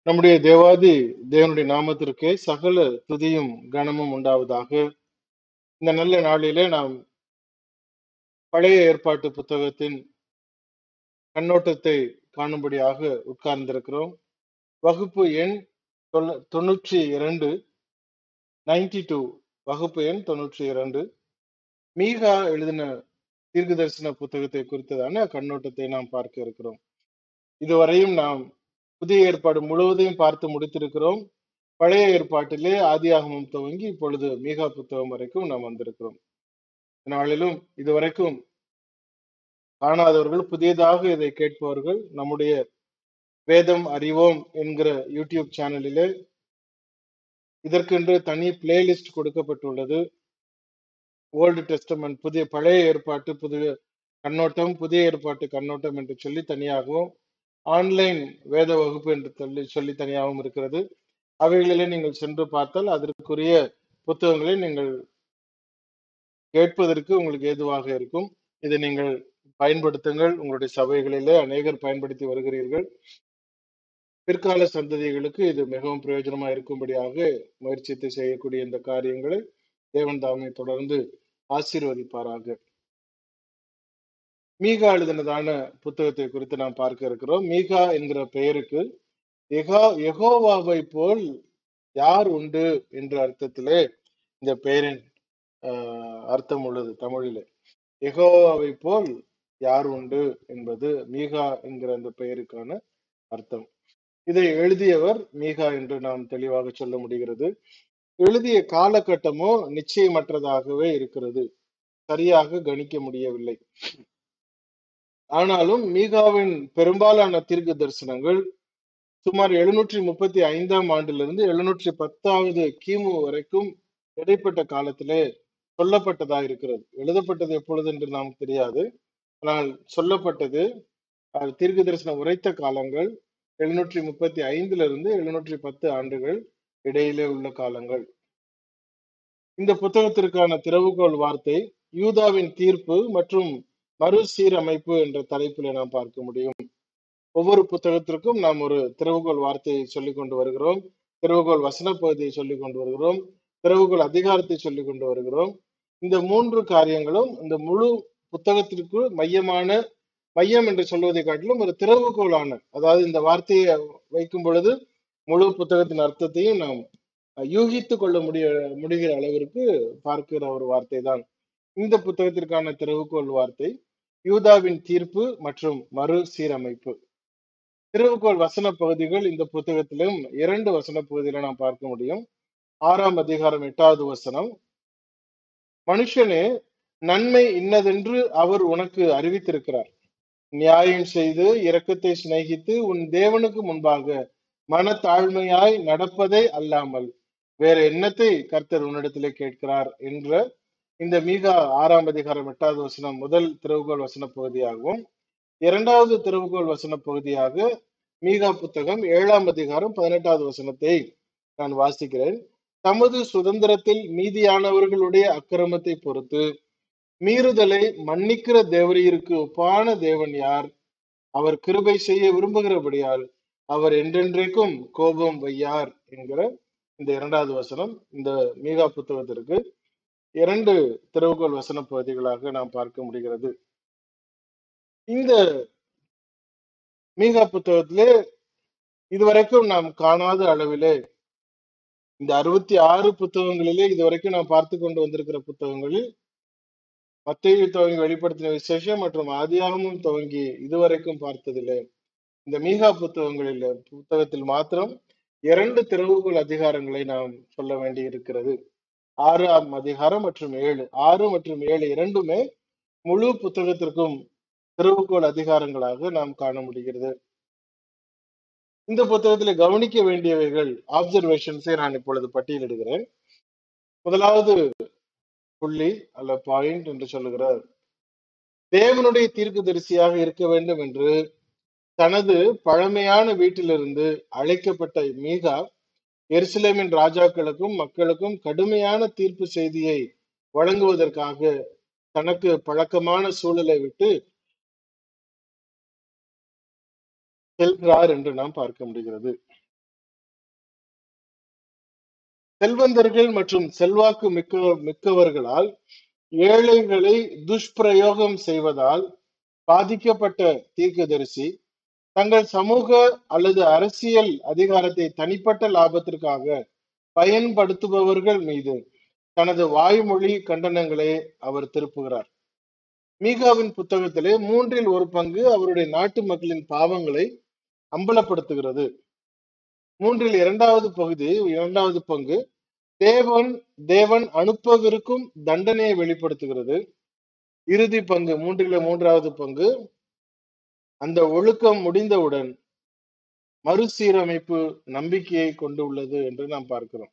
நம்முடைய தேவாதி தேவனுடைய நாமத்திற்கே சகல துதியும் கனமும் உண்டாவதாக இந்த நல்ல நாளிலே நாம் பழைய ஏற்பாட்டு புத்தகத்தின் கண்ணோட்டத்தை காணும்படியாக உட்கார்ந்திருக்கிறோம் வகுப்பு எண் தொண்ணூ- தொண்ணூற்றி இரண்டு நைன்டி டூ வகுப்பு எண் தொண்ணூற்றி இரண்டு மீகா எழுதின தீர்க்கதரிசன புத்தகத்தை குறித்ததான கண்ணோட்டத்தை நாம் பார்க்க இருக்கிறோம் இதுவரையும் நாம் புதிய ஏற்பாடு முழுவதையும் பார்த்து முடித்திருக்கிறோம் பழைய ஏற்பாட்டிலே ஆதியாகமம் துவங்கி இப்பொழுது மீகா புத்தகம் வரைக்கும் நாம் வந்திருக்கிறோம் நாளிலும் இதுவரைக்கும் காணாதவர்கள் புதியதாக இதை கேட்பவர்கள் நம்முடைய வேதம் அறிவோம் என்கிற யூடியூப் சேனலிலே இதற்கென்று தனி பிளேலிஸ்ட் கொடுக்கப்பட்டுள்ளது ஓல்டு டெஸ்டமெண்ட் புதிய பழைய ஏற்பாட்டு புதிய கண்ணோட்டம் புதிய ஏற்பாட்டு கண்ணோட்டம் என்று சொல்லி தனியாகவும் ஆன்லைன் வேத வகுப்பு என்று சொல்லி சொல்லி தனியாகவும் இருக்கிறது அவைகளிலே நீங்கள் சென்று பார்த்தால் அதற்குரிய புத்தகங்களை நீங்கள் கேட்பதற்கு உங்களுக்கு ஏதுவாக இருக்கும் இதை நீங்கள் பயன்படுத்துங்கள் உங்களுடைய சபைகளிலே அநேகர் பயன்படுத்தி வருகிறீர்கள் பிற்கால சந்ததிகளுக்கு இது மிகவும் பிரயோஜனமா இருக்கும்படியாக முயற்சித்து செய்யக்கூடிய இந்த காரியங்களை தேவன் தாமே தொடர்ந்து ஆசீர்வதிப்பாராக மீகா எழுதினதான புத்தகத்தை குறித்து நாம் பார்க்க இருக்கிறோம் மீகா என்கிற பெயருக்கு எகா யெகோவாவை போல் யார் உண்டு என்ற அர்த்தத்திலே இந்த பெயரின் ஆஹ், அர்த்தம் உள்ளது தமிழிலே யெகோவாவை போல் யார் உண்டு என்பது மீகா என்கிற அந்த பெயருக்கான அர்த்தம் இதை எழுதியவர் மீகா என்று நாம் தெளிவாக சொல்ல முடிகிறது எழுதிய காலகட்டமோ நிச்சயமற்றதாகவே இருக்கிறது சரியாக கணிக்க முடியவில்லை ஆனாலும் மீகாவின் பெரும்பாலான தீர்க்க தரிசனங்கள் சுமார் எழுநூற்றி முப்பத்தி ஐந்தாம் ஆண்டிலிருந்து எழுநூற்றி பத்தாவது கிமு வரைக்கும் இடைப்பட்ட காலத்திலே சொல்லப்பட்டதா இருக்கிறது எழுதப்பட்டது எப்பொழுது என்று நமக்கு தெரியாது ஆனால் சொல்லப்பட்டது அது தீர்க்க தரிசனம் உரைத்த காலங்கள் எழுநூற்றி முப்பத்தி ஐந்துல இருந்து எழுநூற்றி பத்து ஆண்டுகள் இடையிலே உள்ள காலங்கள் இந்த புத்தகத்திற்கான திறவுகோல் வார்த்தை யூதாவின் தீர்ப்பு மற்றும் மறுசீரமைப்பு என்ற தலைப்பில் நாம் பார்க்க முடியும் ஒவ்வொரு புத்தகத்திற்கும் நாம் ஒரு திறவுகோல் வார்த்தையை சொல்லிக் கொண்டு வருகிறோம் திறவுகோல் வசன பகுதியை சொல்லிக் கொண்டு வருகிறோம் திறவுகோல் அதிகாரத்தை சொல்லிக் கொண்டு வருகிறோம் இந்த மூன்று காரியங்களும் இந்த முழு புத்தகத்திற்கு மையமான மையம் என்று சொல்வதை காட்டிலும் ஒரு திறவுகோலான அதாவது இந்த வார்த்தையை வைக்கும் பொழுது முழு புத்தகத்தின் அர்த்தத்தையும் நாம் அஹ், யூகித்து கொள்ள முடிய முடிகிற அளவிற்கு பார்க்கிற ஒரு வார்த்தை தான் இந்த புத்தகத்திற்கான திறவுகோல் வார்த்தை யூதாவின் தீர்ப்பு மற்றும் மறு சீரமைப்பு திறவுகோல் வசன பகுதிகள் இந்த புத்தகத்திலும் இரண்டு வசன பகுதிகளை நாம் பார்க்க முடியும் ஆறாம் அதிகாரம் எட்டாவது வசனம் மனுஷனே நன்மை இன்னதென்று அவர் உனக்கு அறிவித்திருக்கிறார் நியாயம் செய்து இரக்கத்தை சிநேகித்து உன் தேவனுக்கு முன்பாக மனத்தாழ்மையாய் நடப்பதே அல்லாமல் வேற எண்ணத்தை கர்த்தர் உன்னிடத்திலே கேட்கிறார் என்ற இந்த மீகா ஆறாம் அதிகாரம் எட்டாவது வசனம் முதல் திறவுகோல் வசன பகுதியாகவும் இரண்டாவது திறவுகோல் வசன பகுதியாக மீகா புத்தகம் ஏழாம் அதிகாரம் பதினெட்டாவது வசனத்தை நான் வாசிக்கிறேன் தமது சுதந்திரத்தில் மீதியானவர்களுடைய அக்கிரமத்தை பொறுத்து மீறுதலை மன்னிக்கிற தேவரீருக்கு ஒப்பான தேவன் யார் அவர் கிருபை செய்ய விரும்புகிறபடியால் அவர் என்றென்றைக்கும் கோபம் வையார் என்கிற இந்த இரண்டாவது வசனம் இந்த மீகா புத்தகத்திற்கு இரண்டு திறவுகோல் வசன பகுதிகளாக நாம் பார்க்க முடிகிறது இந்த மீகா புத்தகத்திலே இதுவரைக்கும் நாம் காணாத அளவிலே இந்த அறுபத்தி ஆறு புத்தகங்களிலே இதுவரைக்கும் நாம் பார்த்து கொண்டு வந்திருக்கிற புத்தகங்களில் மத்திய துவங்கி வெளிப்படுத்தின விசேஷம் மற்றும் ஆதியாகமும் துவங்கி இதுவரைக்கும் பார்த்ததில்லை இந்த மீகா புத்தகங்களில் புத்தகத்தில் மாத்திரம் இரண்டு திறவுகோல் அதிகாரங்களை நாம் சொல்ல வேண்டி இருக்கிறது ஆறாம் அதிகாரம் மற்றும் ஏழு ஆறு மற்றும் ஏழு இரண்டுமே முழு புத்தகத்திற்கும் திறவுகோல் அதிகாரங்களாக நாம் காண முடிகிறது இந்த புத்தகத்தில் கவனிக்க வேண்டியவைகள் ஆப்சர்வேஷன்ஸை நான் இப்பொழுது பட்டியலிடுகிறேன் முதலாவது புள்ளி அல்ல பாயிண்ட் என்று சொல்லுகிறார் தேவனுடைய தீர்க்கதரிசியாக இருக்க வேண்டும் என்று தனது பழமையான வீட்டிலிருந்து அழைக்கப்பட்ட மீகா எருசலேமின் ராஜாக்களுக்கும் மக்களுக்கும் கடுமையான தீர்ப்பு செய்தியை வழங்குவதற்காக தனக்கு பழக்கமான சூழலை விட்டு செல்கிறார் என்று நாம் பார்க்க முடிகிறது செல்வந்தர்கள் மற்றும் செல்வாக்கு மிக்க மிக்கவர்களால் ஏழைகளை துஷ்பிரயோகம் செய்வதால் பாதிக்கப்பட்ட தீர்க்கதரிசி தங்கள் சமூக அல்லது அரசியல் அதிகாரத்தை தனிப்பட்ட லாபத்திற்காக பயன்படுத்துபவர்கள் மீது தனது வாய்மொழி கண்டனங்களை அவர் திருப்புகிறார் மீகாவின் புத்தகத்திலே மூன்றில் ஒரு பங்கு அவருடைய நாட்டு மக்களின் பாவங்களை அம்பலப்படுத்துகிறது மூன்றில் இரண்டாவது பகுதி இரண்டாவது பங்கு தேவன் தேவன் அனுப்பவிருக்கும் தண்டனையை வெளிப்படுத்துகிறது இறுதி பங்கு மூன்றில மூன்றாவது பங்கு அந்த ஒழுக்கம் முடிந்தவுடன் மறுசீரமைப்பு நம்பிக்கையை கொண்டு உள்ளது என்று நாம் பார்க்கிறோம்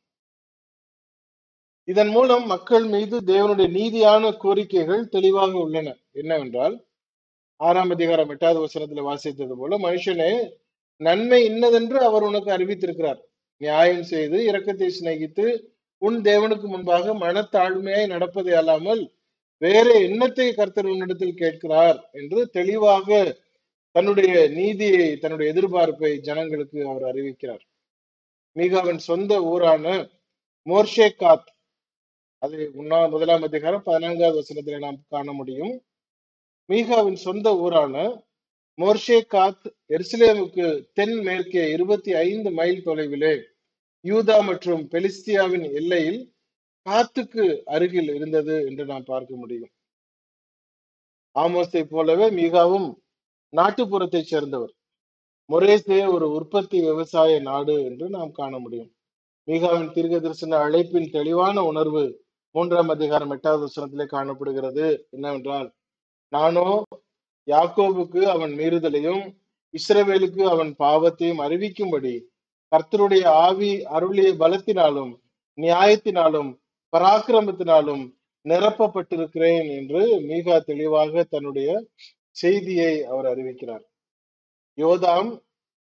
இதன் மூலம் மக்கள் மீது தேவனுடைய நீதியான கோரிக்கைகள் தெளிவாக உள்ளன என்னவென்றால் ஆறாம் அதிகாரம் எட்டாவது வசனத்துல வாசித்தது போல மனுஷனே நன்மை இன்னதென்று அவர் உனக்கு அறிவித்திருக்கிறார் நியாயம் செய்து இரக்கத்தை சிநேகித்து உன் தேவனுக்கு முன்பாக மனத்தாழ்மையாய் நடப்பதை அல்லாமல் வேற எண்ணத்தை கர்த்தர் உன்னிடத்தில் கேட்கிறார் என்று தெளிவாக தன்னுடைய நீதியை தன்னுடைய எதிர்பார்ப்பை ஜனங்களுக்கு அவர் அறிவிக்கிறார் மீகாவின் சொந்த ஊரான மோர்ஷேகாத் அது உண்ணா முதலாம் அதிகாரம் பதினான்காவது வசனத்திலே நாம் காண முடியும் மீகாவின் சொந்த ஊரான மோர்ஷேகாத் எருசலேமுக்கு தென் மேற்கே இருபத்தி ஐந்து மைல் தொலைவிலே யூதா மற்றும் பெலிஸ்தியாவின் எல்லையில் காத்துக்கு அருகில் இருந்தது என்று நாம் பார்க்க முடியும் ஆமோஸை போலவே மீகாவும் நாட்டுப்புறத்தைச் சேர்ந்தவர் மொரேசே ஒரு உற்பத்தி விவசாய நாடு என்று நாம் காண முடியும் மீகாவின் தீர்க்க தரிசன அழைப்பின் தெளிவான உணர்வு மூன்றாம் அதிகாரம் எட்டாவது வசனத்திலே காணப்படுகிறது என்னவென்றால் நானோ யாக்கோபுக்கு அவன் மீறுதலையும் இஸ்ரவேலுக்கு அவன் பாவத்தையும் அறிவிக்கும்படி கர்த்தருடைய ஆவி அருளிய பலத்தினாலும் நியாயத்தினாலும் பராக்கிரமத்தினாலும் நிரப்பப்பட்டிருக்கிறேன் என்று மீகா தெளிவாக தன்னுடைய செய்தியை அவர் அறிவிக்கிறார் யோதாம்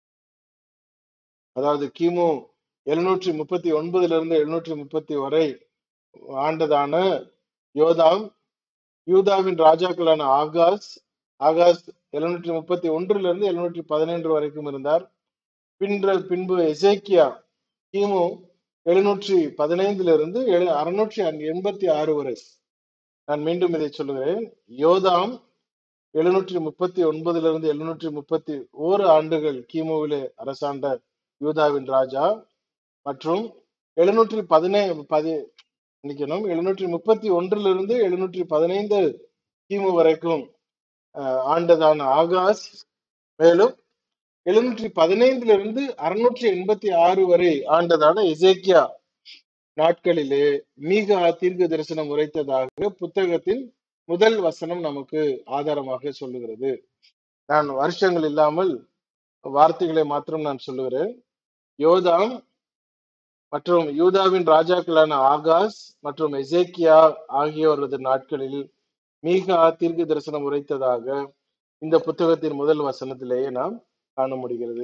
அதாவது கிமு எழுநூற்றி முப்பத்தி ஒன்பதுல இருந்து எழுநூற்றி முப்பத்தி வரை ஆண்டதான யோதாம் யூதாவின் ராஜாக்களான ஆகாஸ் ஆகாஸ் எழுநூற்றி முப்பத்தி ஒன்றுல இருந்து எழுநூற்றி பதினொன்று வரைக்கும் இருந்தார் பின்ற பின்பு எசேக்கியா கிமு எழுநூற்றி பதினைந்துல இருந்து எழு- அறுநூற்றி எண்பத்தி ஆறு வரை நான் மீண்டும் இதை சொல்லுகிறேன் யோதாம் எழுநூற்றி முப்பத்தி ஒன்பதுல இருந்து எழுநூற்றி முப்பத்தி ஓரு ஆண்டுகள் கிமுவிலே அரசாண்ட யூதாவின் ராஜா மற்றும் எழுநூற்றி பதினை பதி நிக்கணும் எழுநூற்றி முப்பத்தி ஒன்றிலிருந்து எழுநூற்றி பதினைந்து கிமு வரைக்கும் அஹ், ஆண்டதான ஆகாஸ் மேலும் எழுநூற்றி பதினைந்துல இருந்து அறுநூற்றி எண்பத்தி ஆறு வரை ஆண்டதான எசேக்கியா நாட்களிலே மீகா தீர்க்க தரிசனம் உரைத்ததாக புத்தகத்தின் முதல் வசனம் நமக்கு ஆதாரமாக சொல்லுகிறது நான் வருஷங்கள் இல்லாமல் வார்த்தைகளை மாத்திரம் நான் சொல்லுகிறேன் யோதாம் மற்றும் யூதாவின் ராஜாக்களான ஆகாஸ் மற்றும் எசேக்கியா ஆகியோரது நாட்களில் மீகா தீர்க்க தரிசனம் உரைத்ததாக இந்த புத்தகத்தின் முதல் வசனத்திலேயே நாம் காண முடிகிறது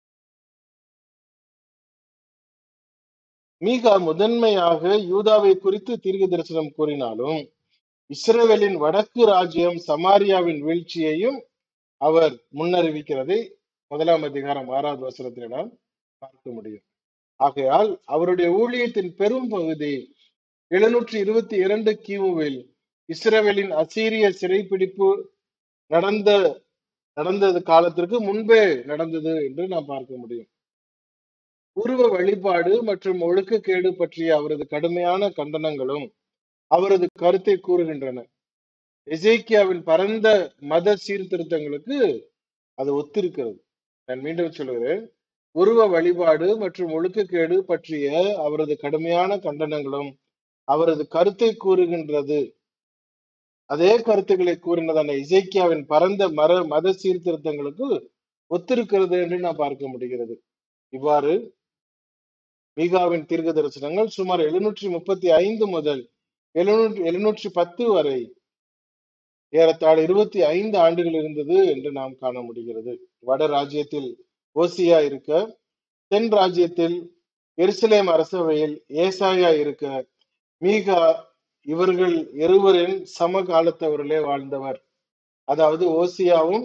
மீகா முதன்மையாக யூதாவை குறித்து தீர்க்க தரிசனம் கூறினாலும் இஸ்ரவேலின் வடக்கு ராஜ்யம் சமாரியாவின் வீழ்ச்சியையும் அவர் முன்னறிவிக்கிறதை முதலாம் அதிகாரம் ஆறாவது வசனத்திலே நாம் பார்க்க முடியும் ஆகையால் அவருடைய ஊழியத்தின் பெரும் பகுதி எழுநூற்றி இருபத்தி இரண்டு கிமுவில் இஸ்ரவேலின் அசீரிய சிறைப்பிடிப்பு நடந்த நடந்தது காலத்திற்கு முன்பே நடந்தது என்று நாம் பார்க்க முடியும் உருவ வழிபாடு மற்றும் ஒழுக்கக்கேடு பற்றிய அவரது கடுமையான கண்டனங்களும் அவரது கருத்தை கூறுகின்றன எசேக்கியாவின் பரந்த மத சீர்திருத்தங்களுக்கு அது ஒத்திருக்கிறது நான் மீண்டும் சொல்கிறேன் உருவ வழிபாடு மற்றும் ஒழுக்கக்கேடு பற்றிய அவரது கடுமையான கண்டனங்களும் அவரது கருத்தை கூறுகின்றது அதே கருத்துக்களை கூறினதான இசைக்கியாவின் பரந்த மர மத சீர்திருத்தங்களுக்கு ஒத்திருக்கிறது என்று நாம் பார்க்க முடிகிறது இவ்வாறு மீகாவின் தீர்க்க தரிசனங்கள் சுமார் எழுநூற்றி முப்பத்தி ஐந்து முதல் எழுநூற்றி எழுநூற்றி பத்து வரை ஏறத்தாழ இருபத்தி ஐந்து ஆண்டுகள் இருந்தது என்று நாம் காண முடிகிறது வட ராஜ்யத்தில் ஓசியா இருக்க தென் ராஜ்யத்தில் எருசலேம் அரசவையில் ஏசாயா இருக்க மீகா இவர்கள் இருவரின் சமகாலத்தவர்களே வாழ்ந்தவர் அதாவது ஓசியாவும்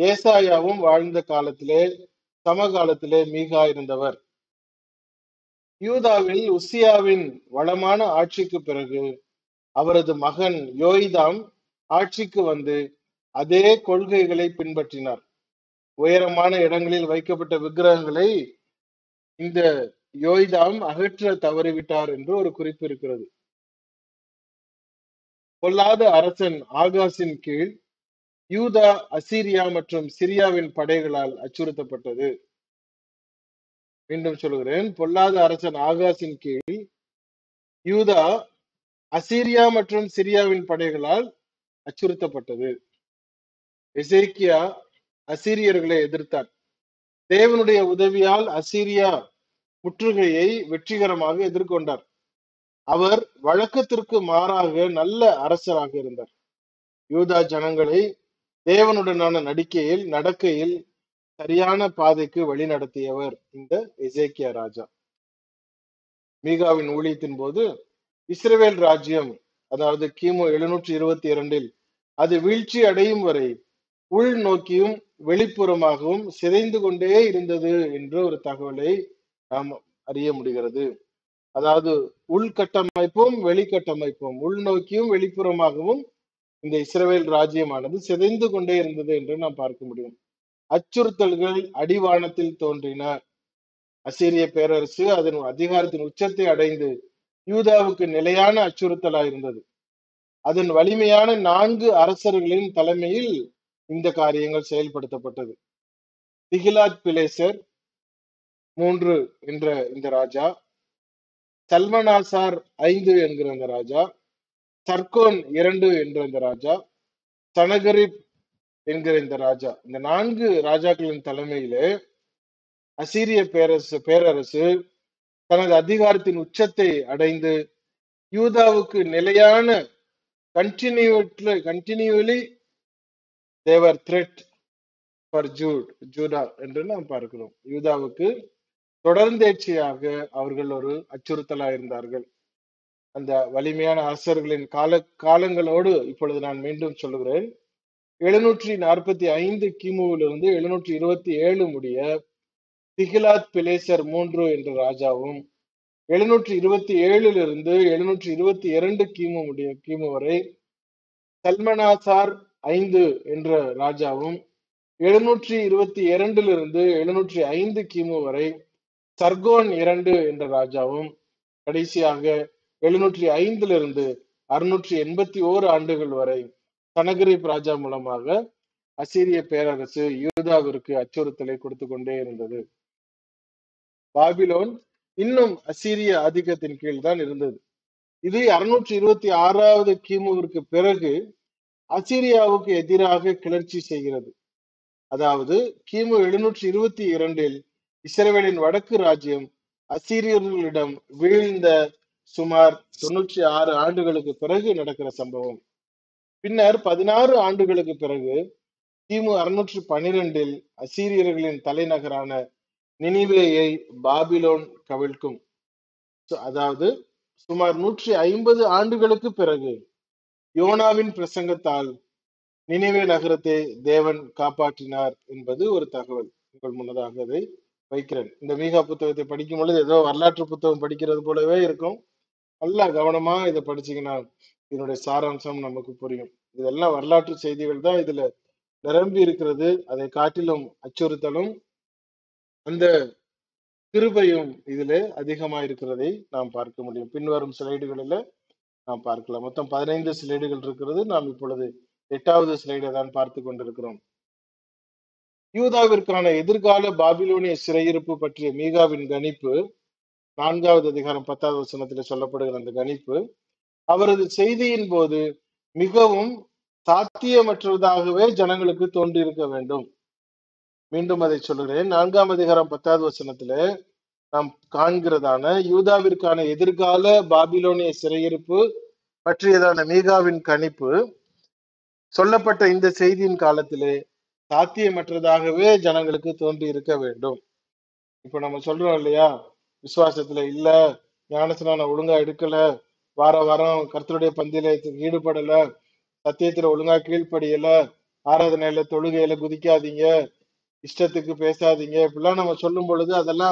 ஏசாயாவும் வாழ்ந்த காலத்திலே சமகாலத்திலே மீகா இருந்தவர் யூதாவில் உசியாவின் வளமான ஆட்சிக்கு பிறகு அவரது மகன் யோய்தாம் ஆட்சிக்கு வந்து அதே கொள்கைகளை பின்பற்றினார் உயரமான இடங்களில் வைக்கப்பட்ட விக்கிரகங்களை இந்த யோய்தாம் அகற்ற தவறிவிட்டார் என்று ஒரு குறிப்பு இருக்கிறது பொல்லாத அரசன் ஆகாசின் கீழ் யூதா அசீரியா மற்றும் சிரியாவின் படைகளால் அச்சுறுத்தப்பட்டது மீண்டும் சொல்கிறேன் பொல்லாத அரசன் ஆகாசின் கீழ் யூதா அசீரியா மற்றும் சிரியாவின் படைகளால் அச்சுறுத்தப்பட்டது எசேக்கியா அசீரியர்களை எதிர்த்தார் தேவனுடைய உதவியால் அசீரியா முற்றுகையை வெற்றிகரமாக எதிர்கொண்டார் அவர் வழக்கத்திற்கு மாறாக நல்ல அரசராக இருந்தார் யூதா ஜனங்களை தேவனுடனான நடிக்கையில் நடக்கையில் சரியான பாதைக்கு வழி நடத்தியவர் இந்த எசேக்கியா ராஜா மீகாவின் ஊழியத்தின் போது இஸ்ரவேல் ராஜ்யம் அதாவது கிமு எழுநூற்றி இருபத்தி இரண்டில் அது வீழ்ச்சி அடையும் வரை உள் நோக்கியும் வெளிப்புறமாகவும் சிதைந்து கொண்டே இருந்தது என்ற ஒரு தகவலை நாம் அறிய முடிகிறது அதாவது உள்கட்டமைப்பும் வெளிக்கட்டமைப்பும் உள்நோக்கியும் வெளிப்புறமாகவும் இந்த இஸ்ரவேல் ராஜ்யமானது சிதைந்து கொண்டே இருந்தது என்று நாம் பார்க்க முடியும் அச்சுறுத்தல்கள் அடிவானத்தில் தோன்றின அசீரிய பேரரசு அதன் அதிகாரத்தின் உச்சத்தை அடைந்து யூதாவுக்கு நிலையான அச்சுறுத்தலா இருந்தது அதன் வலிமையான நான்கு அரசர்களின் தலைமையில் இந்த காரியங்கள் செயல்படுத்தப்பட்டது திகிலாத் பிலேசர் மூன்று என்ற இந்த ராஜா சல்மனாசார் ஐந்து என்கிற இந்த ராஜா சர்கோன் இரண்டு என்ற இந்த ராஜா சனகரிப் என்கிற இந்த ராஜா இந்த நான்கு ராஜாக்களின் தலைமையிலே அசீரிய பேரரசு பேரரசு தனது அதிகாரத்தின் உச்சத்தை அடைந்து யூதாவுக்கு நிலையான கண்டினியூட்ல continually they were threat for Jude Judah என்று நாம் பார்க்கிறோம் யூதாவுக்கு தொடர்ந்தேர்ச்சியாக அவர்கள் ஒரு அச்சுறுத்தலா இருந்தார்கள் அந்த வலிமையான அரசர்களின் கால காலங்களோடு இப்பொழுது நான் மீண்டும் சொல்லுகிறேன் எழுநூற்றி நாற்பத்தி ஐந்து கிமுவிலிருந்து எழுநூற்றி இருபத்தி ஏழு முடிய திகிலாத் பிலேசர் மூன்று என்ற ராஜாவும் எழுநூற்றி இருபத்தி ஏழிலிருந்து எழுநூற்றி இருபத்தி இரண்டு கிமு முடிய கிமு வரை சல்மனாசார் ஐந்து என்ற ராஜாவும் எழுநூற்றி இருபத்தி இரண்டிலிருந்து எழுநூற்றி ஐந்து கிமு வரை சர்கோன் இரண்டு என்ற ராஜாவும் கடைசியாக எழுநூற்றி ஐந்திலிருந்து அறுநூற்றி எண்பத்தி ஓரு ஆண்டுகள் வரை சனகரிப் ராஜா மூலமாக அசீரிய பேரரசு யூதாவிற்கு அச்சுறுத்தலை கொடுத்து கொண்டே இருந்தது பாபிலோன் இன்னும் அசீரிய ஆதிக்கத்தின் கீழ் தான் இருந்தது இது அறுநூற்றி இருபத்தி ஆறாவது கிமுவிற்கு பிறகு அசீரியாவுக்கு எதிராக கிளர்ச்சி செய்கிறது அதாவது கிமு எழுநூற்றி இருபத்தி இரண்டில் இஸ்ரேலின் வடக்கு ராஜ்யம் அசீரியர்களிடம் வீழ்ந்த சுமார் தொண்ணூற்றி ஆறு ஆண்டுகளுக்கு பிறகு நடக்கிற சம்பவம் பின்னர் பதினாறு ஆண்டுகளுக்கு பிறகு கிமு அறுநூற்றி பனிரெண்டில் அசீரியர்களின் தலைநகரான நினிவேயை பாபிலோன் கவிழ்க்கும் சு- அதாவது சுமார் நூற்றி ஐம்பது ஆண்டுகளுக்கு பிறகு யோனாவின் பிரசங்கத்தால் நினைவே நகரத்தை தேவன் காப்பாற்றினார் என்பது ஒரு தகவல் உங்கள் முன்னதாக அதை வைக்கிறேன் இந்த மீகா புத்தகத்தை படிக்கும் பொழுது ஏதோ வரலாற்று புத்தகம் படிக்கிறது போலவே இருக்கும் நல்லா கவனமா இதை படிச்சீங்கன்னா இதனுடைய சாராம்சம் நமக்கு புரியும் இதெல்லாம் வரலாற்று செய்திகள் தான் இதுல நிரம்பி இருக்கிறது அதை காட்டிலும் அச்சுறுத்தலும் அந்த கிருபையும் இதிலே அதிகமா இருக்கிறதை நாம் பார்க்க முடியும் பின்வரும் ஸ்லைடுகளில் நாம் பார்க்கலாம் மொத்தம் பதினைந்து ஸ்லைடுகள் இருக்கிறது நாம் இப்பொழுது எட்டாவது ஸ்லைடை தான் பார்த்து கொண்டிருக்கிறோம் யூதாவிற்கான எதிர்கால பாபிலோனிய சிறையிருப்பு பற்றிய மீகாவின் கணிப்பு நான்காவது அதிகாரம் பத்தாவது வசனத்தில் சொல்லப்படுகிற அந்த கணிப்பு அவரது செய்தியின் போது மிகவும் சாத்தியமற்றதாகவே ஜனங்களுக்கு தோன்றியிருக்க வேண்டும் மீண்டும் அதை சொல்லுகிறேன் நான்காம் அதிகாரம் பத்தாவது வசனத்துல நாம் காண்கிறதான யூதாவிற்கான எதிர்கால பாபிலோனிய சிறையிருப்பு பற்றியதான மீகாவின் கணிப்பு சொல்லப்பட்ட இந்த செய்தியின் காலத்திலே சாத்தியமற்றதாகவே ஜனங்களுக்கு தோன்றி இருக்க வேண்டும் இப்ப நம்ம சொல்றோம் இல்லையா விசுவாசத்துல இல்ல ஞானஸ்நானம் ஒழுங்கா எடுக்கல வார வாரம் கர்த்தருடைய பந்தியில ஈடுபடல சத்தியத்துல ஒழுங்கா கீழ்ப்படியல ஆராதனையில தொழுகையில குதிக்காதீங்க இஷ்டத்துக்கு பேசாதீங்க இப்படிலாம் நம்ம சொல்லும் பொழுது அதெல்லாம்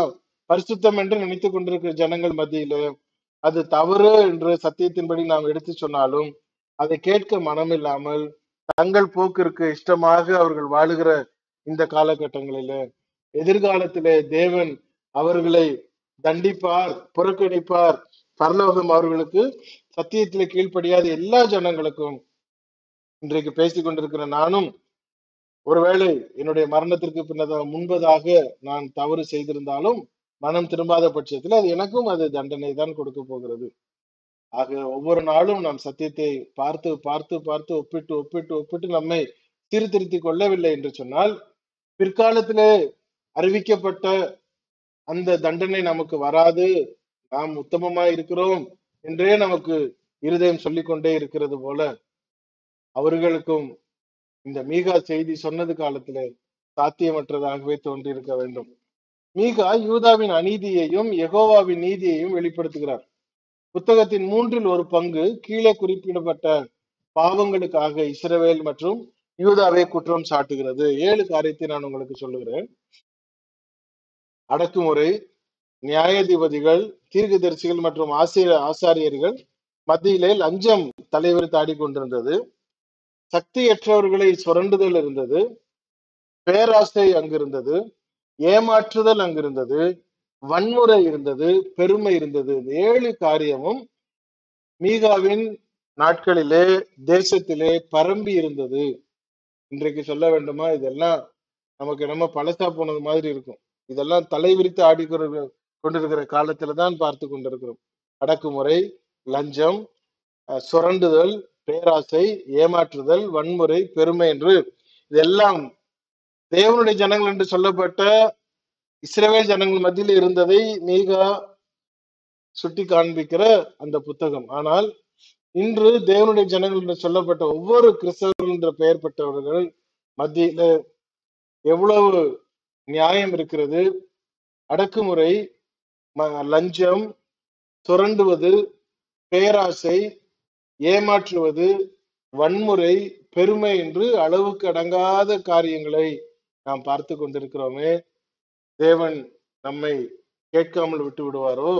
பரிசுத்தம் என்று நினைத்துக் கொண்டிருக்கிற ஜனங்கள் மத்தியிலே அது தவறு என்று சத்தியத்தின்படி நாம் எடுத்து சொன்னாலும் அதை கேட்க மனமில்லாமல் தங்கள் போக்கிற்கு இஷ்டமாக அவர்கள் வாழுகிற இந்த காலகட்டங்களிலே எதிர்காலத்திலே தேவன் அவர்களை தண்டிப்பார் புறக்கணிப்பார் பரலோகம் அவர்களுக்கு சத்தியத்திலே கீழ்ப்படியாத எல்லா ஜனங்களுக்கும் இன்றைக்கு பேசிக் கொண்டிருக்கிற நானும் ஒருவேளை என்னுடைய மரணத்திற்கு பின்னதாக முன்பதாக நான் தவறு செய்திருந்தாலும் மனம் திரும்பாத பட்சத்தில் அது எனக்கும் அது தண்டனை தான் கொடுக்க போகிறது ஆக ஒவ்வொரு நாளும் நாம் சத்தியத்தை பார்த்து பார்த்து பார்த்து ஒப்பிட்டு ஒப்பிட்டு ஒப்பிட்டு நம்மை சீர்திருத்திக் கொள்ளவில்லை என்று சொன்னால் பிற்காலத்திலே அறிவிக்கப்பட்ட அந்த தண்டனை நமக்கு வராது நாம் உத்தமமா இருக்கிறோம் என்றே நமக்கு இருதயம் சொல்லிக்கொண்டே இருக்கிறது போல அவர்களுக்கும் இந்த மீகா செய்தி சொன்னது காலத்திலே சாத்தியமற்றதாகவே தோன்றியிருக்க வேண்டும் மீகா யூதாவின் அநீதியையும் யெகோவாவின் நீதியையும் வெளிப்படுத்துகிறார் புத்தகத்தின் மூன்றில் ஒரு பங்கு கீழே குறிப்பிடப்பட்ட பாவங்களுக்காக இஸ்ரவேல் மற்றும் யூதாவை குற்றம் சாட்டுகிறது ஏழு காரியத்தை நான் உங்களுக்கு சொல்லுகிறேன் அடக்குமுறை நியாயாதிபதிகள் தீர்க்கதரிசிகள் மற்றும் ஆசிரிய ஆசாரியர்கள் மத்தியிலே லஞ்சம் தலைவர் தாடி கொண்டிருந்தது சக்தியற்றவர்களை சுரண்டுதல் இருந்தது பேராசை அங்கிருந்தது ஏமாற்றுதல் அங்கிருந்தது வன்முறை இருந்தது பெருமை இருந்தது இந்த ஏழு காரியமும் மீகாவின் நாட்களிலே தேசத்திலே பரம்பி இருந்தது இன்றைக்கு சொல்ல வேண்டுமா இதெல்லாம் நமக்கு என்னமோ பழசா போனது மாதிரி இருக்கும் இதெல்லாம் தலைவிரித்து ஆடி கொண்டு- கொண்டிருக்கிற காலத்துல தான் பார்த்து கொண்டிருக்கிறோம் அடக்குமுறை லஞ்சம் அஹ், சுரண்டுதல் பேராசை ஏமாற்றுதல் வன்முறை பெருமை என்று இதெல்லாம் தேவனுடைய ஜனங்கள் என்று சொல்லப்பட்ட இஸ்ரவேல் ஜனங்கள் மத்தியில் இருந்ததை மீகா சுட்டி காண்பிக்கிற அந்த புத்தகம் ஆனால் இன்று தேவனுடைய ஜனங்கள் என்று சொல்லப்பட்ட ஒவ்வொரு கிறிஸ்தவர்கள் என்ற பெயர் பெற்றவர்கள் மத்தியில எவ்வளவு நியாயம் இருக்கிறது அடக்குமுறை ம- லஞ்சம் சுரண்டுவது பேராசை ஏமாற்றுவது வன்முறை பெருமை என்று அளவுக்கு அடங்காத காரியங்களை நாம் பார்த்து கொண்டிருக்கிறோமே தேவன் நம்மை கேட்காமல் விட்டு விடுவாரோ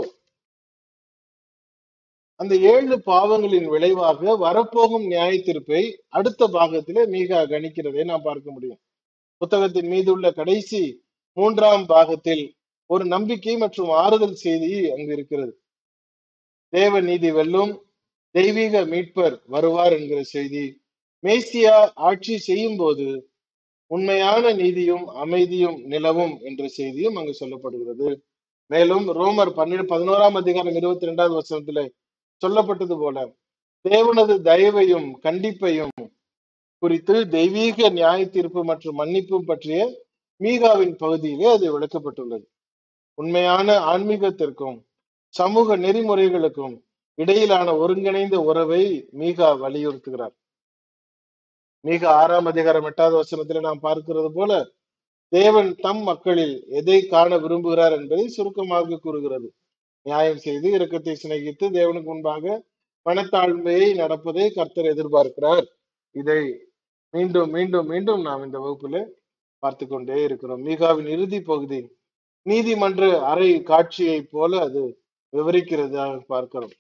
அந்த ஏழு பாவங்களின் விளைவாக வரப்போகும் நியாய தீர்ப்பை அடுத்த பாகத்திலே மிக கணிக்கிறதை நாம் பார்க்க முடியும் புத்தகத்தின் மீது உள்ள கடைசி மூன்றாம் பாகத்தில் ஒரு நம்பிக்கை மற்றும் ஆறுதல் செய்தி அங்கு இருக்கிறது தேவ நீதி வெல்லும் தெய்வீக மீட்பர் வருவார் என்கிற செய்தி மேசியா ஆட்சி செய்யும் போது உண்மையான நீதியும் அமைதியும் நிலவும் என்ற செய்தியும் அங்கு சொல்லப்படுகிறது மேலும் ரோமர் பன்னிரு பதினோராம் அதிகாரம் இருபத்தி ரெண்டாவது வசனத்துல சொல்லப்பட்டது போல தேவனது தயவையும் கண்டிப்பையும் குறித்து தெய்வீக நியாய தீர்ப்பு மற்றும் மன்னிப்பும் பற்றிய மீகாவின் பகுதியிலே அது விளக்கப்பட்டுள்ளது உண்மையான ஆன்மீகத்திற்கும் சமூக நெறிமுறைகளுக்கும் இடையிலான ஒருங்கிணைந்த உறவை மீகா வலியுறுத்துகிறார் மீக ஆறாம் அதிகாரம் எட்டாவது வசனத்தில் நாம் பார்க்கிறது போல தேவன் தம் மக்களில் எதை காண விரும்புகிறார் என்பதை சுருக்கமாக கூறுகிறது நியாயம் செய்து இரக்கத்தை சிநேகித்து தேவனுக்கு முன்பாக மனத்தாழ்மையை நடப்பதை கர்த்தர் எதிர்பார்க்கிறார் இதை மீண்டும் மீண்டும் மீண்டும் நாம் இந்த வகுப்பில் பார்த்து கொண்டே இருக்கிறோம் மீகாவின் இறுதி பகுதி நீதிமன்ற அறை காட்சியை போல அது விவரிக்கிறதாக பார்க்கிறோம்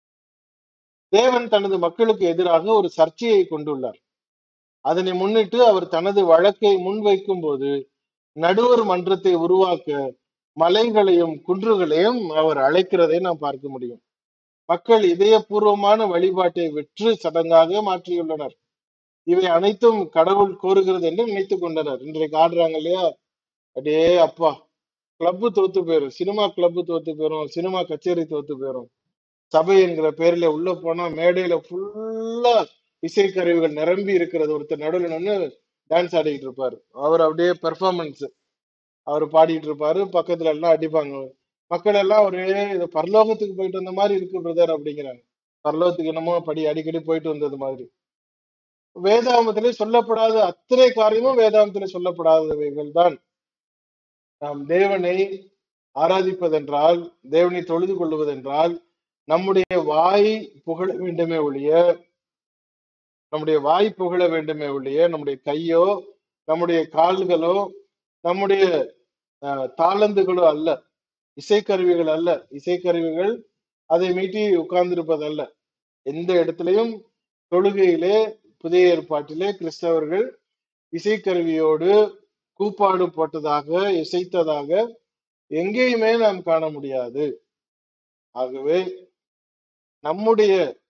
தேவன் தனது மக்களுக்கு எதிராக ஒரு சர்ச்சையை கொண்டுள்ளார் அதனை முன்னிட்டு அவர் தனது வழக்கை முன்வைக்கும் போது நடுவர் மன்றத்தை உருவாக்க மலைகளையும் குன்றுகளையும் அவர் அழைக்கிறதை நாம் பார்க்க முடியும் மக்கள் இதயபூர்வமான வழிபாட்டை வெற்று சடங்காக மாற்றியுள்ளனர் இவை அனைத்தும் கடவுள் கோருகிறது என்று நினைத்துக் கொண்டனர் இன்றைக்கு ஆடுறாங்க இல்லையா அடே அப்பா கிளப்பு தோத்து போயிரும் சினிமா கிளப்பு தோத்து போயிரும் சினிமா கச்சேரி தோத்து போயிரும் சபை என்கிற பேர்ல உள்ள போனா மேடையில ஃபுல்லா இசைக்கருவிகள் நிரம்பி இருக்கிறது ஒருத்தர் நடுவில் நின்று டான்ஸ் ஆடிக்கிட்டு இருப்பாரு அவர் அப்படியே பெர்ஃபார்மன்ஸ் அவர் பாடிட்டு இருப்பாரு பக்கத்துல எல்லாம் அடிப்பாங்க மக்கள் எல்லாம் ஒரே இது பரலோகத்துக்கு போயிட்டு வந்த மாதிரி இருக்கு பிரதர் அப்படிங்கிறாங்க பரலோகத்துக்கு என்னமோ படி அடிக்கடி போயிட்டு வந்தது மாதிரி வேதாகமத்திலே சொல்லப்படாத அத்தனை காரியமும் வேதாகமத்திலே சொல்லப்படாதவைகள் தான் நாம் தேவனை ஆராதிப்பதென்றால் தேவனை தொழுது கொள்வதென்றால் நம்முடைய வாய் புகழ வேண்டுமே ஒழிய நம்முடைய வாய் புகழ வேண்டுமே ஒழிய நம்முடைய கையோ நம்முடைய கால்களோ நம்முடைய அஹ், தாளந்துகளோ அல்ல இசைக்கருவிகள் அல்ல இசைக்கருவிகள் அதை மீட்டி உட்கார்ந்திருப்பதல்ல எந்த இடத்திலையும் தொழுகையிலே புதிய ஏற்பாட்டிலே கிறிஸ்தவர்கள் இசைக்கருவியோடு கூப்பாடு போட்டதாக இசைத்ததாக எங்கேயுமே நாம் காண முடியாது ஆகவே நம்முடைய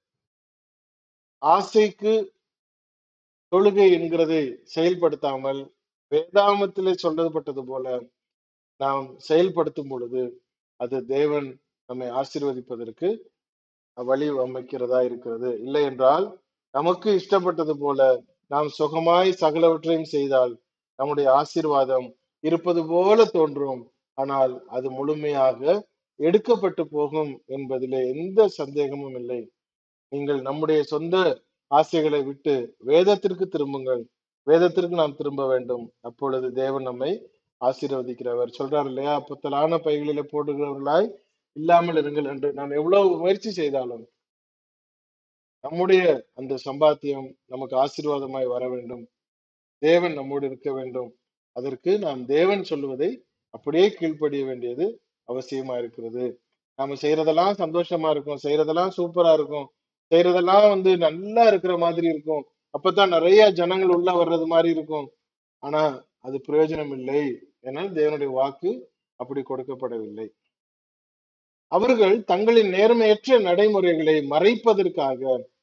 ஆசைக்கு தொழுகை என்கிறதை செயல்படுத்தாமல் வேதாமத்திலே சொல்லப்பட்டது போல நாம் செயல்படுத்தும் பொழுது அது தேவன் நம்மை ஆசீர்வதிப்பதற்கு வழி அமைக்கிறதா இருக்கிறது இல்லை என்றால் நமக்கு இஷ்டப்பட்டது போல நாம் சுகமாய் சகலவற்றையும் செய்தால் நம்முடைய ஆசீர்வாதம் இருப்பது போல தோன்றும் ஆனால் அது முழுமையாக எடுக்கப்பட்டு போகும் என்பதிலே எந்த சந்தேகமும் இல்லை நீங்கள் நம்முடைய சொந்த ஆசைகளை விட்டு வேதத்திற்கு திரும்புங்கள் வேதத்திற்கு நாம் திரும்ப வேண்டும் அப்பொழுது தேவன் நம்மை ஆசீர்வதிக்கிறவர் சொல்றார் இல்லையா புத்தலான பைகளிலே போடுகிறவர்களாய் இல்லாமல் இருங்கள் என்று நாம் எவ்வளவு முயற்சி செய்தாலும் நம்முடைய அந்த சம்பாத்தியம் நமக்கு ஆசீர்வாதமாய் வர வேண்டும் தேவன் நம்மோடு இருக்க வேண்டும் அதற்கு நாம் தேவன் சொல்லுவதை அப்படியே கீழ்ப்படிய வேண்டியது அவசியமா இருக்கிறது நாம செய்யறதெல்லாம் சந்தோஷமா இருக்கும் செய்யறதெல்லாம் சூப்பரா இருக்கும் செய்யறதெல்லாம் வந்து நல்லா இருக்கிற மாதிரி இருக்கும் அப்பதான் நிறைய ஜனங்கள் உள்ள வர்றது மாதிரி இருக்கும் ஆனா அது பிரயோஜனம் இல்லை ஏன்னா தேவனுடைய வாக்கு அப்படி கொடுக்கப்படவில்லை அவர்கள் தங்களின் நேர்மையற்ற நடைமுறைகளை மறைப்பதற்காக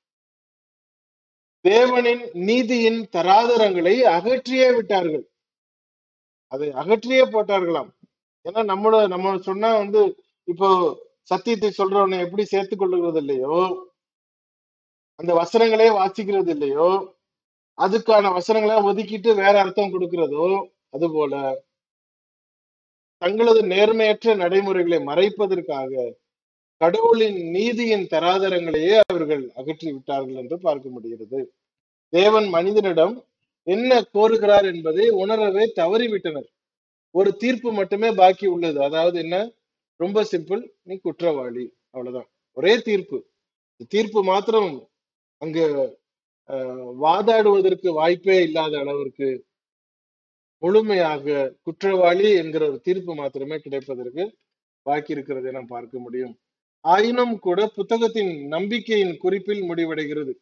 தேவனின் நீதியின் தராதரங்களை அகற்றியே விட்டார்கள் அதை அகற்றியே போட்டார்களாம் ஏன்னா நம்மள நம்ம சொன்னா வந்து இப்போ சத்தியத்தை சொல்றவனை எப்படி சேர்த்துக் கொள்ளுகிறது இல்லையோ அந்த வசனங்களே வாசிக்கிறது இல்லையோ அதுக்கான வசனங்களை ஒதுக்கிட்டு வேற அர்த்தம் கொடுக்கிறதோ அது போல தங்களது நேர்மையற்ற நடைமுறைகளை மறைப்பதற்காக கடவுளின் நீதியின் தராதரங்களையே அவர்கள் அகற்றி விட்டார்கள் என்று பார்க்க முடிகிறது தேவன் மனிதனிடம் என்ன கோருகிறார் என்பதை உணரவே தவறிவிட்டனர் ஒரு தீர்ப்பு மட்டுமே பாக்கி உள்ளது அதாவது என்ன ரொம்ப சிம்பிள் நீ குற்றவாளி அவ்வளவுதான் ஒரே தீர்ப்பு இந்த தீர்ப்பு மாத்திரம் அங்க அஹ், வாதாடுவதற்கு வாய்ப்பே இல்லாத அளவிற்கு முழுமையாக குற்றவாளி என்கிற ஒரு தீர்ப்பு மாத்திரமே கிடைப்பதற்கு பாக்கி இருக்கிறதை நாம் பார்க்க முடியும் ஆயினும் கூட புத்தகத்தின் நம்பிக்கையின் குறிப்பில் முடிவடைகிறது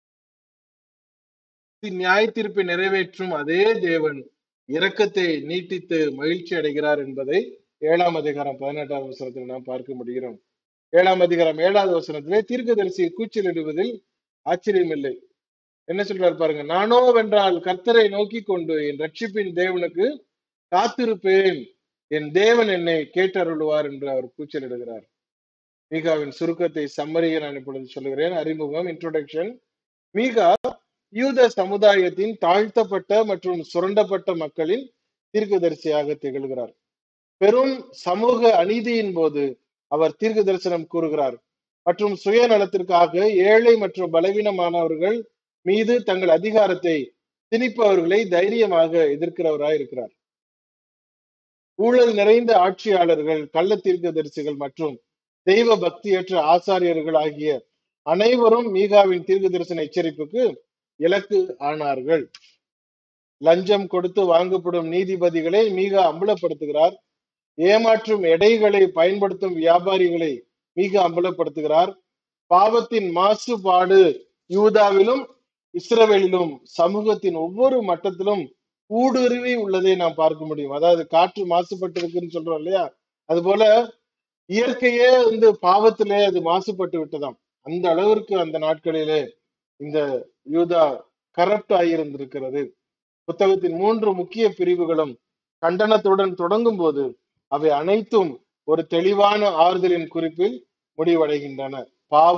நியாய தீர்ப்பை நிறைவேற்றும் அதே தேவன் இரக்கத்தை நீட்டித்து மகிழ்ச்சி அடைகிறார் என்பதை ஏழாம் அதிகாரம் பதினெட்டாவது வசனத்தில் நாம் பார்க்க முடிகிறோம் ஏழாம் அதிகாரம் ஏழாவது வசனத்திலே தீர்க்கதரிசியை கூச்சலிடுவதில் ஆச்சரியமில்லை என்ன சொல்றாரு பாருங்க நானோ வென்றால் கர்த்தரை நோக்கி கொண்டு என் ரட்சிப்பின் தேவனுக்கு காத்திருப்பேன் என் தேவன் என்னை கேட்டருளுவார் என்று அவர் கூச்சலிடுகிறார் மீகாவின் சுருக்கத்தை சம்மரியை நான் இப்பொழுது சொல்லுகிறேன் அறிமுகம் இன்ட்ரோடக்ஷன் மீகா யூத சமுதாயத்தின் தாழ்த்தப்பட்ட மற்றும் சுரண்டப்பட்ட மக்களின் தீர்க்கதரிசியாக திகழ்கிறார் பெரும் சமூக அநீதியின் போது அவர் தீர்க்க தரிசனம் கூறுகிறார் மற்றும் சுயநலத்திற்காக ஏழை மற்றும் பலவீனமானவர்கள் மீது தங்கள் அதிகாரத்தை திணிப்பவர்களை தைரியமாக எதிர்க்கிறவராய் இருக்கிறார் ஊழல் நிறைந்த ஆட்சியாளர்கள் கள்ள தீர்க்கதரிசிகள் மற்றும் தெய்வ பக்தியற்ற ஆசாரியர்கள் ஆகிய அனைவரும் மீகாவின் தீர்க்க தரிசன எச்சரிப்புக்கு இலக்கு ஆனார்கள் லஞ்சம் கொடுத்து வாங்கப்படும் நீதிபதிகளை மீகா அம்பலப்படுத்துகிறார் ஏமாற்றும் எடைகளை பயன்படுத்தும் வியாபாரிகளை மிக அம்பலப்படுத்துகிறார் பாவத்தின் மாசுபாடு யூதாவிலும் இஸ்ரவேலிலும் சமூகத்தின் ஒவ்வொரு மட்டத்திலும் ஊடுருவி உள்ளதை நாம் பார்க்க முடியும் அதாவது காற்று மாசுபட்டு இருக்குன்னு சொல்றோம் இல்லையா அது போல இயற்கையே வந்து பாவத்திலே அது மாசுபட்டு விட்டதாம் அந்த அளவிற்கு அந்த நாட்களிலே இந்த யூதா கரப்ட் ஆகியிருந்திருக்கிறது புத்தகத்தின் மூன்று முக்கிய பிரிவுகளும் கண்டனத்துடன் தொடங்கும் போது அவை அனைத்தும் ஒரு தெளிவான ஆறுதலின் குறிப்பில் முடிவடைகின்றன பாவம்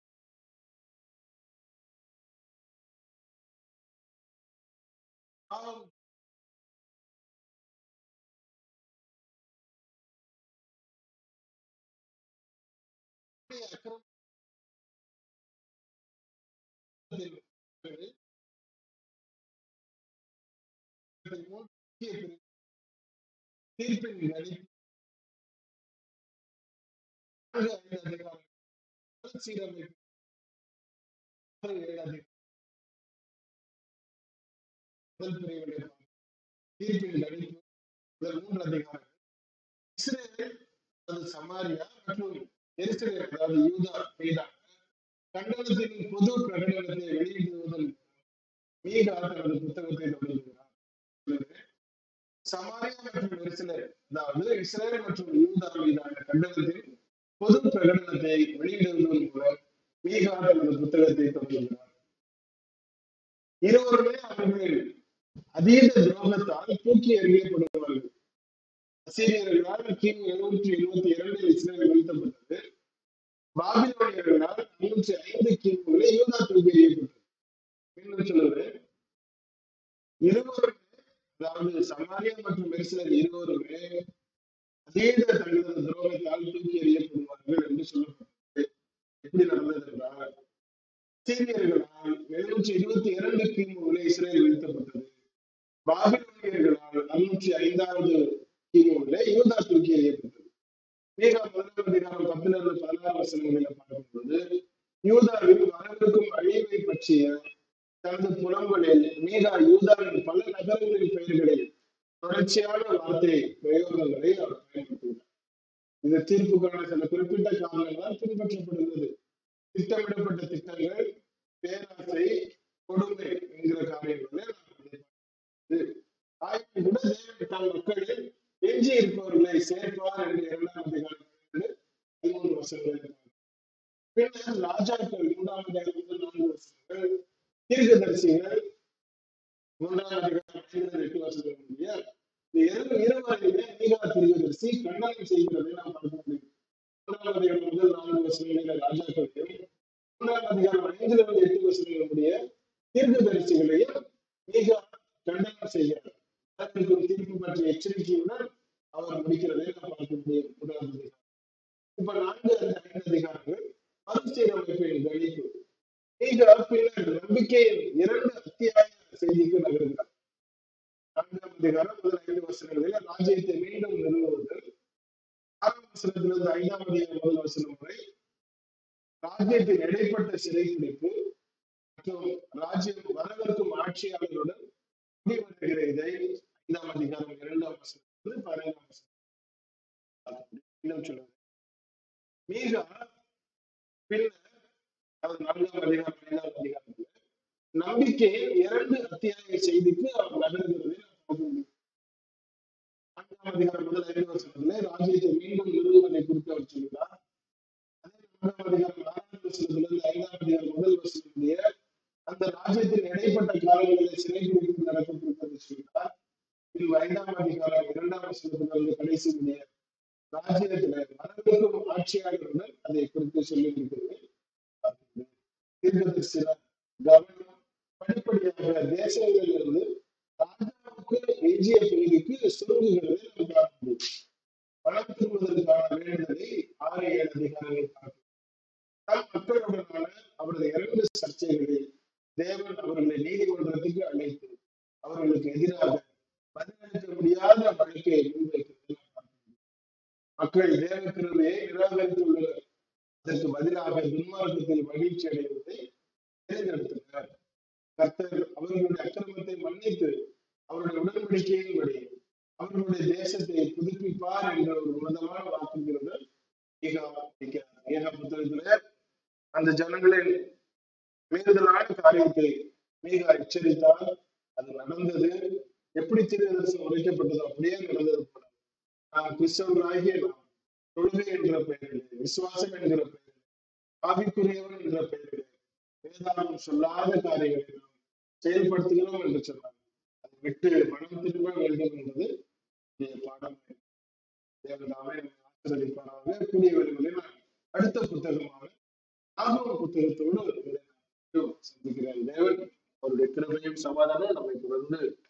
தீர்ப்பின் வழி நான்கு ஐந்து அதிகாரங்கள் சீரமைப்பு ஆறு, ஏழு அதிகாரம் முதல் பிரிவிலே தீர்ப்பின் நடிப்பு முதல் மூன்று அதிகாரங்கள் இஸ்ரேல் அதாவது சமாரியா மற்றும் எருசலேம் அதாவது யூதா மீதான கண்டனத்தின் பொது பிரகடனத்தை வெளியிடுவதன் மீகா தனது புத்தகத்தை தொடங்குகிறார் சமாரியா மற்றும் எருசலேம் அதாவது இஸ்ரேல் மற்றும் யூதா மீதான கண்டனத்தின் பொது பிரகடனத்தை வெளியிடுவதன் மூலம் மீகா தனது புத்தகத்தை தொடங்குகிறார் இருவருமே அவர்கள் அதீத துரோகத்தால் தூக்கி எறியப்படுவார்கள் அசீரியர்களால் கிமு எழுநூற்றி எழுபத்தி இரண்டில் இஸ்ரேல் வீழ்த்தப்பட்டது பாபிலோனியர்களால் முன்னூற்றி ஐந்து கிமுகளை யூதா தூக்கி எறியப்பட்டது இன்னும் சொல்லுவது இருவருமே அதாவது சமாரியா மற்றும் மெர்சலர் இருவருமே அதீத தங்களது துரோகத்தால் தூக்கி எறியப்படுவார்கள் என்று சொல்லப்பட்டது எப்படி நடந்தது என்றால் சீரியர்களால் எழுநூற்றி இருபத்தி இரண்டு கிமுகளை இஸ்ரேல் வீழ்த்தப்பட்டது பாபிலோனியர்களால் நானூற்றி ஐந்தாவது கிமுவிலே யூதா தூக்கி எறியப்பட்டது மீகா முதலாம் அதிகாரம் பத்துல இருந்து பதினாறு வசனங்களில் பார்க்கும்போது யூதாவின் வரவிருக்கும் அழிவை பற்றிய தனது புலம்பலில் மீகா யூதாவின் பல நகரங்களின் பெயர்களை தொடர்ச்சியான வார்த்தை பிரயோகங்களை அவர் பயன்படுத்தினார் இந்த தீர்ப்புக்கான சில குறிப்பிட்ட காரணங்களால் பின்பற்றப்படுகிறது திட்டமிடப்பட்ட திட்டங்கள் பேராசை கொடுமை என்கிற காரியங்களை ஆயினும் கூட தேவன் தம் மக்களில் எஞ்சி இருப்பவர்களை சேர்ப்பார் என்று இரண்டாம் அதிகாரம் பதிமூணு வருஷங்கள் பின்னர் ராஜாக்கள் மூன்றாம் அதிகாரம் முதல் நான்கு வருஷங்கள் தீர்க்கதரிசிகள் மூன்றாம் அதிகாரம் ஐந்து எட்டு வருஷங்கள் முடிய இந்த இரு இருவரையுமே மீகா தீர்க்கதரிசி கண்டனம் செய்கிறதை நாம் பார்க்க முடியும் மூன்றாம் அதிகாரம் முதல் நான்கு வருஷங்களில் ராஜாக்களையும் மூன்றாம் அதிகாரம் ஐந்துல இருந்து எட்டு வருஷங்கள் முடிய தீர்க்கதரிசிகளையும் மிக கண்டனம் செய்கிறார் அதற்கு ஒரு தீர்ப்பு பற்றிய எச்சரிக்கையுடன் அவர் முடிக்கிறதை நாம் பார்க்க முடியும் முதலாம் அதிகாரம் இப்ப நான்கு அந்த ஐந்து அதிகாரங்கள் மறுசீரமைப்பின் கணிப்பு மிக பின்னர் நம்பிக்கையின் இரண்டு அத்தியாய செய்திக்கு நகர்கிறார் நான்காம் அதிகாரம் முதல் ஐந்து வருஷங்களில் ராஜ்யத்தை மீண்டும் நிறுவுவது ஆறாம் வசனத்திலிருந்து ஐந்தாம் அதிகாரம் முதல் வசனம் வரை ராஜ்யத்தின் இடைப்பட்ட சிறைப்பிடிப்பு மற்றும் ராஜ்யம் வரவிருக்கும் ஆட்சியாளருடன் முடிவடைகிற இதை ஐந்தாம் அதிகாரம் இரண்டாம் வசனத்திலிருந்து பதினைந்தாம் வசனம் இன்னும் சொல்லுவது மீகா பின்னர் அதாவது நான்காம் அதிகாரம் ஐந்தாம் அதிகாரத்தில் நம்பிக்கையின் இரண்டு அத்தியாய செய்திக்கு அவர் நகர்கிறதை நாம் பார்க்க முடியும் நான்காம் அதிகாரம் முதல் ஐந்து வருஷத்துல ராஜ்யத்தை மீண்டும் நிறுவுவதை குறித்து அவர் சொல்கிறார் அதே நான்காம் அதிகாரம் ஆறாம் வருஷத்திலிருந்து ஐந்தாம் அதிகாரம் முதல் வருஷத்துடைய அந்த ராஜ்யத்தின் இடைப்பட்ட காலங்களில் சிறைபிடிப்பு நடக்கப்பட்டிருக்கிறது சொல்கிறார் இது ஐந்தாம் அதிகாரம் இரண்டாம் வருஷத்திலிருந்து கடைசி முடிய ராஜ்யத்துல வரவிருக்கும் ஆட்சியாளருடன் அதை குறித்து சொல்லி இருக்கிறது தீர்க்கதரிசன கவனம் படிப்படியாக தேசங்களிலிருந்து ராஜாவுக்கு எஞ்சிய பகுதிக்கு சுருங்குகிறதை நாம் பார்க்க முடியும் பணம் திரும்புவதற்கான வேண்டுதலை ஆறு ஏழு அதிகாரங்கள் பார்க்கிறோம் தம் மக்களுடனான அவரது இரண்டு சர்ச்சைகளில் தேவன் அவர்களை நீதிமன்றத்துக்கு அழைத்து அவர்களுக்கு எதிராக பதிலளிக்க முடியாத வழக்கை முன்வைக்கிறதை நாம் பார்க்க முடியும். மக்கள் தேவ கிருபையை நிராகரித்துள்ளனர் அதற்கு பதிலாக துன்மார்க்கத்தில் மகிழ்ச்சி அடைவதை தேர்ந்தெடுத்தனர் கர்த்தர் அவர்களுடைய அக்கிரமத்தை மன்னித்து அவருடைய உடன்படிக்கையின்படி அவர்களுடைய தேசத்தை புதுப்பிப்பார் என்ற ஒரு உன்னதமான வாக்குறுதியுடன் ஏகா இருக்கிறார். ஏகா புத்தகத்துல அந்த ஜனங்களின் மீறுதலான காரியத்தை மிக எச்சரித்தால் அது நடந்தது எப்படி தீர்க்கதரிசனம் உரைக்கப்பட்டதோ அப்படியே நடந்தது போல நாம் கிறிஸ்தவர்களாகிய நாம் தொழுகை என்ற பெயரில் விசுவாசம் என்கிற பெயரில் ஆவிக்குரியவன் என்ற பெயரில் வேதாளம் சொல்லாத காரியங்களை நாம் செயல்படுத்துகிறோம் என்று சொன்னார் அதை விட்டு மனம் திரும்ப வேண்டும் என்பது இந்த பாடம் தேவதாமே ஆசிரியப்பாராக கூடிய வருவதை நான் அடுத்த புத்தகமான ஆகம புத்தகத்தோடு உங்களை நான் சந்திக்கிறேன் தேவன் அவருடைய கிருபையும் சமாதானம் நம்மை தொடர்ந்து